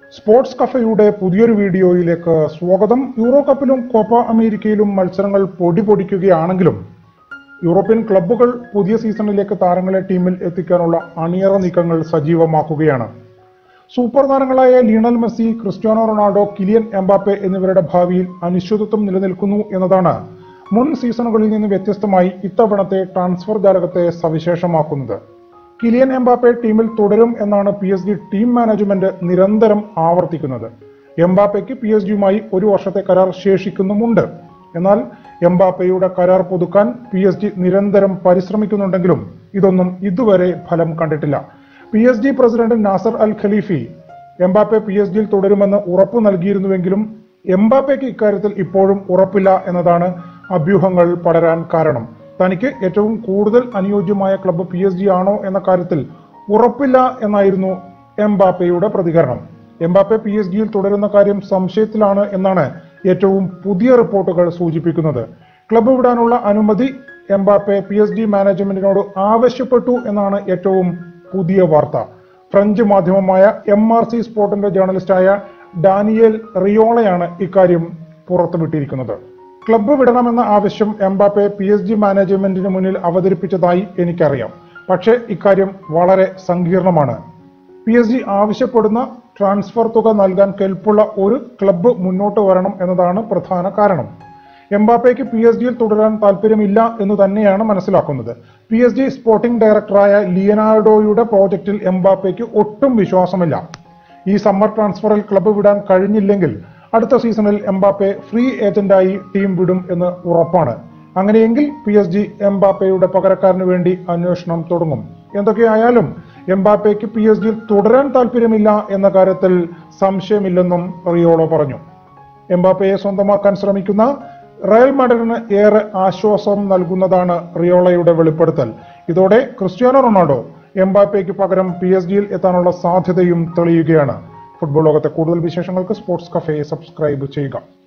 sports കഫയുടെ പുതിയൊരു വീഡിയോയിലേക്ക് സ്വാഗതം യൂറോ കപ്പിലും കോപ്പ അമേരിക്കയിലും മത്സരങ്ങൾ പൊടി പൊടിക്കുകയാണെങ്കിലും യൂറോപ്യൻ ക്ലബ്ബുകൾ പുതിയ സീസണിലേക്ക് താരങ്ങളെ ടീമിൽ എത്തിക്കാനുള്ള അണിയറ നീക്കങ്ങൾ സജീവമാക്കുകയാണ് സൂപ്പർ താരങ്ങളായ Lionel Messi Cristiano Ronaldo Kylian Mbappe എന്നിവരുടെ ഭാവിയിൽ അനിശ്ചിതത്വം നിലനിൽക്കുന്നു എന്നതാണ് മുൻ സീസണുകളിൽ നിന്ന് വ്യത്യസ്തമായി ഇത്തവണത്തെ ട്രാൻസ്ഫർ ജാലകത്തെ സവിശേഷമാക്കുന്നത് കിലിയൻ എംബാപ്പെ ടീമിൽ തുടരും എന്നാണ് P S G team management നിരന്തരം ആവർത്തിക്കുന്നത് എംബാപ്പയ്ക്ക് പി എസ് ജിയുമായി ഒരു വർഷത്തെ കരാർ ശേഷിക്കുന്നുമുണ്ട് എന്നാൽ എംബാപ്പയുടെ കരാർ പുതുക്കാൻ പി എസ് ജി നിരന്തരം പരിശ്രമിക്കുന്നുണ്ടെങ്കിലും ഇതൊന്നും ഇതുവരെ ഫലം കണ്ടിട്ടില്ല P S G president Nasser Al Khelaifi Mbappe P S ജിയിൽ തുടരുമെന്ന് ഉറപ്പു നൽകിയിരുന്നുവെങ്കിലും എംബാപ്പയ്ക്ക് ഇക്കാര്യത്തിൽ ഇപ്പോഴും ഉറപ്പില്ല എന്നതാണ് അഭ്യൂഹങ്ങൾ പടരാൻ കാരണം തനിക്ക് ഏറ്റവും കൂടുതൽ അനുയോജ്യമായ ക്ലബ്ബ് പി എസ് ജി ആണോ എന്ന കാര്യത്തിൽ ഉറപ്പില്ല എന്നായിരുന്നു എംബാപ്പയുടെ പ്രതികരണം എംബാപ്പെ പി എസ് ജിയിൽ തുടരുന്ന കാര്യം സംശയത്തിലാണ് എന്നാണ് ഏറ്റവും പുതിയ റിപ്പോർട്ടുകൾ സൂചിപ്പിക്കുന്നത് ക്ലബ്ബ് വിടാനുള്ള അനുമതി എംബാപ്പെ പി എസ് ജി മാനേജ്മെന്റിനോട് ആവശ്യപ്പെട്ടു എന്നാണ് ഏറ്റവും പുതിയ വാർത്ത ഫ്രഞ്ച് മാധ്യമമായ എം ആർ സി സ്പോർട്ടിന്റെ ജേർണലിസ്റ്റായ ഡാനിയേൽ റിയോളയാണ് ഇക്കാര്യം പുറത്തുവിട്ടിരിക്കുന്നത് ക്ലബ്ബ് വിടണമെന്ന ആവശ്യം എംബാപ്പെ പി എസ് ജി മാനേജ്മെന്റിന് മുന്നിൽ അവതരിപ്പിച്ചതായി എനിക്കറിയാം പക്ഷേ ഇക്കാര്യം വളരെ സങ്കീർണമാണ് പി എസ് ജി ആവശ്യപ്പെടുന്ന ട്രാൻസ്ഫർ തുക നൽകാൻ കെൽപ്പുള്ള ഒരു ക്ലബ്ബ് മുന്നോട്ട് വരണം എന്നതാണ് പ്രധാന കാരണം എംബാപ്പയ്ക്ക് പി എസ് ജിയിൽ തുടരാൻ താല്പര്യമില്ല എന്ന് തന്നെയാണ് മനസ്സിലാക്കുന്നത് പി എസ് ജി സ്പോർട്ടിംഗ് ഡയറക്ടറായ ലിയനാർഡോയുടെ പ്രോജക്റ്റിൽ എംബാപ്പയ്ക്ക് ഒട്ടും വിശ്വാസമില്ല ഈ സമ്മർ ട്രാൻസ്ഫറിൽ ക്ലബ്ബ് വിടാൻ കഴിഞ്ഞില്ലെങ്കിൽ അടുത്ത സീസണിൽ എംബാപ്പെ ഫ്രീ ഏജന്റായി ടീം വിടും എന്ന് ഉറപ്പാണ് അങ്ങനെയെങ്കിൽ പി എസ് ജി എംബാപ്പയുടെ പകരക്കാരന് വേണ്ടി അന്വേഷണം തുടങ്ങും എന്തൊക്കെയായാലും എംബാപ്പയ്ക്ക് പി എസ് ജിയിൽ തുടരാൻ താല്പര്യമില്ല എന്ന കാര്യത്തിൽ സംശയമില്ലെന്നും റിയോളോ പറഞ്ഞു എംബാപ്പയെ സ്വന്തമാക്കാൻ ശ്രമിക്കുന്ന റയൽ മാഡ്രിഡിന് ഏറെ ആശ്വാസം നൽകുന്നതാണ് റിയോളയുടെ വെളിപ്പെടുത്തൽ ഇതോടെ ക്രിസ്ത്യാനോ റൊണാൾഡോ എംബാപ്പയ്ക്ക് പകരം പി എസ് ജിയിൽ എത്താനുള്ള സാധ്യതയും തെളിയുകയാണ് ഫുട്ബോൾ ലോകത്തെ കൂടുതൽ വിശേഷങ്ങൾക്ക് സ്പോർട്സ് കഫേ സബ്സ്ക്രൈബ് ചെയ്യുക